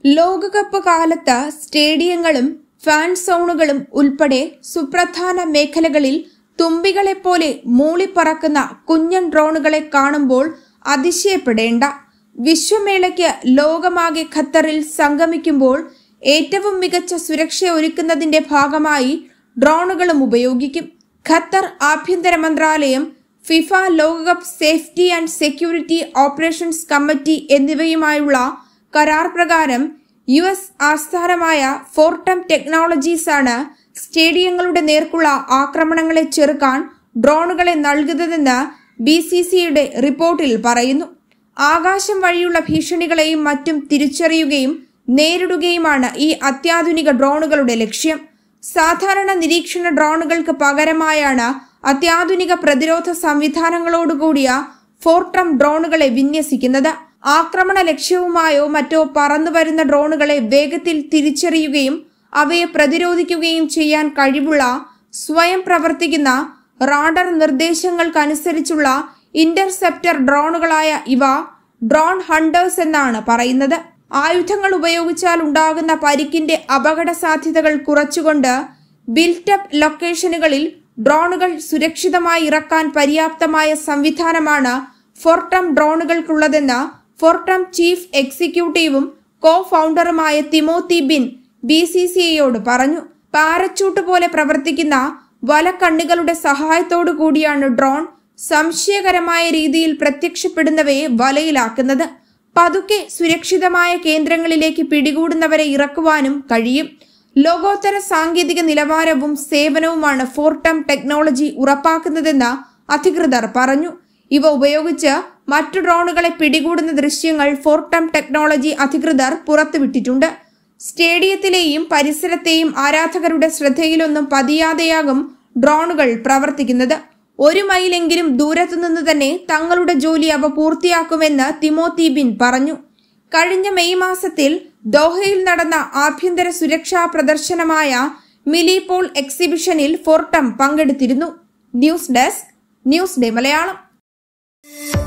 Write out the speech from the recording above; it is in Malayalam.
ലോകകപ്പ് കാലത്ത് സ്റ്റേഡിയങ്ങളും ഫാൻ സോണുകളും ഉൾപ്പെടെ സുപ്രധാന മേഖലകളിൽ തുമ്പികളെപ്പോലെ മൂളിപ്പറക്കുന്ന കുഞ്ഞൻ ഡ്രോണുകളെ കാണുമ്പോൾ അതിശയപ്പെടേണ്ട വിശ്വമേളയ്ക്ക് ലോകമാകെ ഖത്തറിൽ സംഗമിക്കുമ്പോൾ ഏറ്റവും മികച്ച സുരക്ഷ ഒരുക്കുന്നതിന്റെ ഭാഗമായി ഡ്രോണുകളും ഉപയോഗിക്കും ഖത്തർ ആഭ്യന്തര മന്ത്രാലയം ഫിഫ ലോകകപ്പ് safety and security operations committee എന്നിവയുമായുള്ള കരാർ പ്രകാരം യു എസ് ആസ്ഥാനമായ ഫോർട്ടം ടെക്നോളജീസ് ആണ് സ്റ്റേഡിയങ്ങളുടെ നേർക്കുള്ള ആക്രമണങ്ങളെ ചെറുക്കാൻ ഡ്രോണുകളെ നൽകുന്നതെന്ന് ബി സി സിയുടെ റിപ്പോർട്ടിൽ പറയുന്നു ആകാശം വഴിയുള്ള ഭീഷണികളെയും മറ്റും തിരിച്ചറിയുകയും നേരിടുകയുമാണ് ഈ അത്യാധുനിക ഡ്രോണുകളുടെ ലക്ഷ്യം സാധാരണ നിരീക്ഷണ ഡ്രോണുകൾക്ക് പകരമായാണ് അത്യാധുനിക പ്രതിരോധ സംവിധാനങ്ങളോടുകൂടിയ ഫോർട്രം ഡ്രോണുകളെ വിന്യസിക്കുന്നത് ആക്രമണ ലക്ഷ്യവുമായോ മറ്റോ പറന്നു വരുന്ന ഡ്രോണുകളെ വേഗത്തിൽ തിരിച്ചറിയുകയും അവയെ പ്രതിരോധിക്കുകയും ചെയ്യാൻ കഴിവുള്ള സ്വയം പ്രവർത്തിക്കുന്ന റാഡർ നിർദ്ദേശങ്ങൾക്കനുസരിച്ചുള്ള ഇന്റർസെപ്റ്റർ ഡ്രോണുകളായ ഇവ ഡ്രോൺ ഹണ്ടേഴ്സ് എന്നാണ് പറയുന്നത് ആയുധങ്ങൾ ഉപയോഗിച്ചാൽ ഉണ്ടാകുന്ന പരിക്കിന്റെ അപകട സാധ്യതകൾ കുറച്ചുകൊണ്ട് ബിൽറ്റപ്പ് ലൊക്കേഷനുകളിൽ ഡ്രോണുകൾ സുരക്ഷിതമായി ഇറക്കാൻ പര്യാപ്തമായ സംവിധാനമാണ് ഫോർട്ടം ഡ്രോണുകൾക്കുള്ളതെന്ന് ഫോർട്ടം ചീഫ് എക്സിക്യൂട്ടീവും കോ ഫൗണ്ടറുമായ Timothy Bean B C C ഐയോട് പറഞ്ഞു പാരച്ചൂട്ട് പോലെ പ്രവർത്തിക്കുന്ന വലക്കണ്ണികളുടെ സഹായത്തോടു കൂടിയാണ് ഡ്രോൺ സംശയകരമായ രീതിയിൽ പ്രത്യക്ഷപ്പെടുന്നവയെ വലയിലാക്കുന്നത് പതുക്കെ സുരക്ഷിതമായ കേന്ദ്രങ്ങളിലേക്ക് പിടികൂടുന്നവരെ ഇറക്കുവാനും കഴിയും ലോകോത്തര സാങ്കേതിക നിലവാരവും സേവനവുമാണ് ഫോർട്ടം ടെക്നോളജി ഉറപ്പാക്കുന്നതെന്ന് അധികൃതർ പറഞ്ഞു ഇവ ഉപയോഗിച്ച് മറ്റു ഡ്രോണുകളെ പിടികൂടുന്ന ദൃശ്യങ്ങൾ ഫോർട്ടം ടെക്നോളജി അധികൃതർ പുറത്തുവിട്ടിട്ടുണ്ട് സ്റ്റേഡിയത്തിലെയും പരിസരത്തെയും ആരാധകരുടെ ശ്രദ്ധയിലൊന്നും പതിയാതെയാകും ഡ്രോണുകൾ പ്രവർത്തിക്കുന്നത് ഒരു മൈലെങ്കിലും ദൂരത്തുനിന്ന് തന്നെ തങ്ങളുടെ ജോലി അവ പൂർത്തിയാക്കുമെന്ന് തിമോത്തി ബിൻ പറഞ്ഞു കഴിഞ്ഞ മെയ് മാസത്തിൽ ദോഹയിൽ നടന്ന ആഭ്യന്തര സുരക്ഷാ പ്രദർശനമായ മിലിപോൾ എക്സിബിഷനിൽ ഫോർട്ടം പങ്കെടുത്തിരുന്നു news desk news day Malayalam